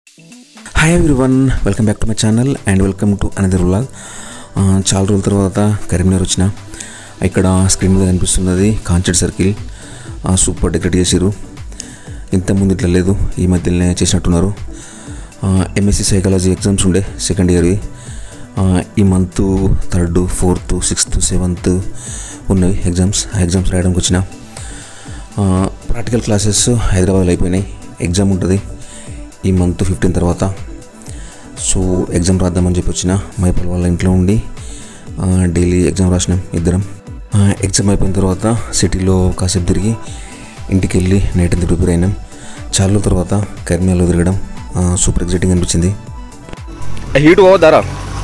Hi everyone welcome back to my channel and welcome to another vlog చాలా రోజుల తర్వాత కరీంనగర్ వచ్చిన ఇక్కడ స్క్రీన్ మీద కనిపిస్తున్నది కాన్సర్ట్ సర్కిల్ సూపర్ డెకరేట్ చేసిరు ఇంతకుముందు ఇట్లా లేదు ఈ మధ్యలోనే చేసినట్టున్నారు ఎంఎస్సి సైకాలజీ ఎగ్జామ్స్ ఉండే సెకండ్ ఇయర్వి ఈ month third fourth sixth seventh ఉన్నవి ఎగ్జామ్స్ ఆ ఎగ్జామ్స్ రాయడానికి వచ్చిన ప్రాక్టికల్ క్లాసెస్ హైదరాబాద్లో అయిపోయినాయి ఎగ్జామ్ ఉంటుంది ఈ మంత్ ఫిఫ్టీన్ తర్వాత సో ఎగ్జామ్ రాద్దామని చెప్పి వచ్చిన మైపల్ వాళ్ళ ఇంట్లో ఉండి డైలీ ఎగ్జామ్ రాసినాం ఇద్దరం ఎగ్జామ్ అయిపోయిన తర్వాత సిటీలో కాసేపు తిరిగి ఇంటికి వెళ్ళి నైట్ అంతా ప్రిపేర్ అయినాం చాలా రోజుల తర్వాత కరీంనగర్లో తిరగడం సూపర్ ఎగ్జైటింగ్ అనిపించింది హీట్ పోవద్దారా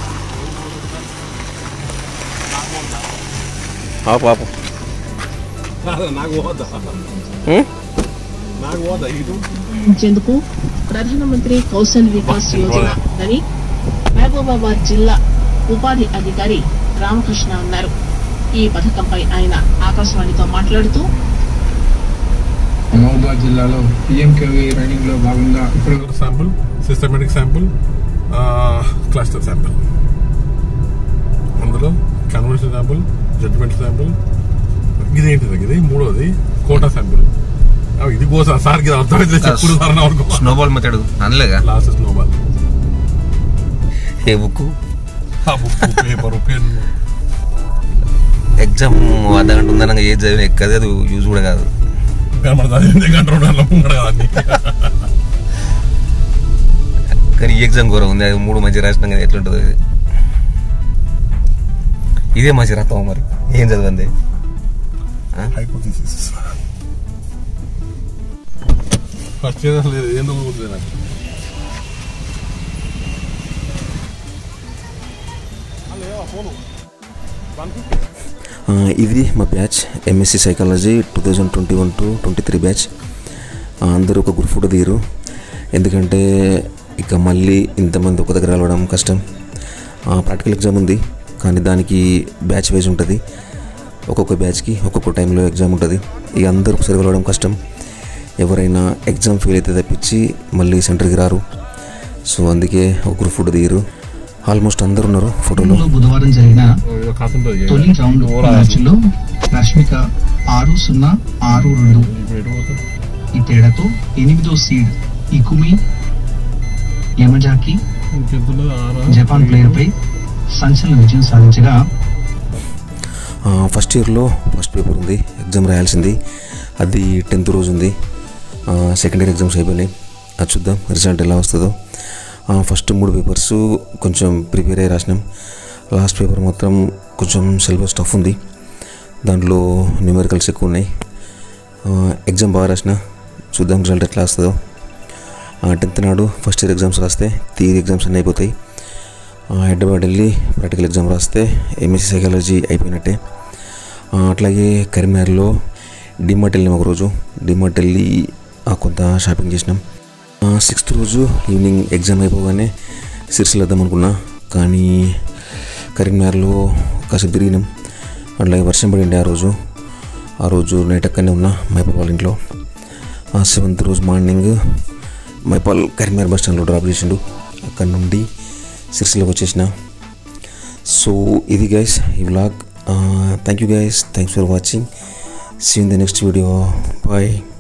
ఆపు ఆపు నాకు పోవద్దా ఉం? నాకు పోవద్దా ఇటు నిర్వహించేందుకు ప్రధానమంత్రి కౌశల్ వికాస్ యోజన అని మహబూబాబాద్ జిల్లా ఉపాధి అధికారి రామకృష్ణ అన్నారు ఈ పథకంపై ఆయన ఆకాశవాణితో మాట్లాడుతూ మహబూబాద్ జిల్లాలో పిఎంకేవీ ట్రైనింగ్ లో భాగంగా ఇప్పుడు sample systematic sample cluster sample అందులో కన్వర్షన్ శాంపుల్ జడ్జిమెంట్ శాంపుల్ ఇది ఏంటిది ఇది మూడోది కోటా శాంపుల్ ఇది కోసం సార్కి ఇది అర్థమైతే చెప్పుడు సార్ అనుకో స్నోబాల్ మెథడ్ అనలేగా లాస్ట్ స్నోబాల్ ఏ బుక్ ఆ బుక్ పేపర్ పెన్ ఎగ్జామ్ అర్ధ గంట ఉందనగా ఏది చదివిన ఎక్కదే అది యూజ్ కూడా కాదు కనబడుతుంది గంట రెండు గంటల ముంగడ కదా అన్ని కానీ ఈ ఎగ్జామ్ ఘోరం ఉంది అది మూడు మంచి రాసినాం కదా ఎట్లుంటుందో ఇది ఇదే మంచి రథం మరి ఏం చదివంది హైపోథీసిస్ ఫస్ట్ లేదు ఎందుకు గుర్తులేదు నాకు ఆ, ఇది మా batch MSc psychology two thousand twenty one to twenty three batch ఆ, అందరూ ఒక గ్రూప్ ఫోటో దిగరు ఎందుకంటే ఇక మళ్ళీ ఇంతమంది ఒక దగ్గర కలవడం కష్టం ప్రాక్టికల్ ఎగ్జామ్ ఉంది కానీ దానికి బ్యాచ్ వైజ్ ఉంటుంది ఒక్కొక్క బ్యాచ్కి ఒక్కొక్క టైంలో ఎగ్జామ్ ఉంటుంది ఇక అందరూ ఒకసారి కలవడం కష్టం ఎవరైనా ఎగ్జామ్ ఫెయిల్ అయితే తప్పించి మళ్ళీ సెంటర్కి రారు సో అందుకే ఒక గ్రూప్ ఫోటో దిగరు ఆల్మోస్ట్ అందరు ఉన్నారు ఫోటోలో లో బుధవారం జరిగిన కాసుంటుంది తొలి రౌండ్ మ్యాచ్ లో రష్మిక ఆరు సున్నా ఆరు రెండు ఈ తేడాతో ఎనిమిదో seed Ikumi Yamazaki Japan player పై సంచలన విజయం సాధించగా ఆ, ఫస్ట్ ఇయర్లో ఫస్ట్ పేపర్ ఉంది ఎగ్జామ్ రాయాల్సింది అది టెన్త్ రోజు ఉంది ఆ, సెకండ్ ఇయర్ ఎగ్జామ్స్ అయిపోయినాయి అది చూద్దాం రిజల్ట్ ఎలా వస్తుందో ఆ, ఫస్ట్ మూడు పేపర్స్ కొంచెం ప్రిపేర్ అయ్యి రాసినాం లాస్ట్ పేపర్ మాత్రం కొంచెం సిలబస్ టఫ్ ఉంది దాంట్లో న్యూమెరికల్స్ ఎక్కువ ఉన్నాయి ఆ, ఎగ్జామ్ బాగా రాసిన చూద్దాం రిజల్ట్ ఎట్లా వస్తుందో టెన్త్ నాడు ఫస్ట్ ఇయర్ ఎగ్జామ్స్ రాస్తే థియరీ ఎగ్జామ్స్ అన్నీ అయిపోతాయి ఆ, హైదరాబాద్ వెళ్ళి ప్రాక్టికల్ ఎగ్జామ్ రాస్తే ఎంఎస్సీ సైకాలజీ అయిపోయినట్టే ఆ, అట్లాగే కరీంనగర్లో డిమార్ట్ వెళ్ళినాం ఒకరోజు డిమార్ట్ వెళ్ళి ఆ, కొంత షాపింగ్ చేసినాం సిక్స్త్ రోజు ఈవినింగ్ ఎగ్జామ్ అయిపోగానే సిరిసిల్ వద్దాం అనుకున్నా కానీ కరీంనగర్లో కాసేపు తిరిగినాం అట్లాగే వర్షం పడింది ఆ రోజు ఆ రోజు నైట్ అక్కడనే ఉన్నా మైపాల్ వాళ్ళ ఇంట్లో ఆ సెవెంత్ రోజు మార్నింగ్ మైపాల్ కరీంనగర్ బస్ స్టాండ్లో డ్రాప్ చేసిండు అక్కడ నుండి సిరిసిల్లోకి వచ్చేసిన సో ఇది గైస్ ఈ vlog thank you guys thanks for watching see in the next video bye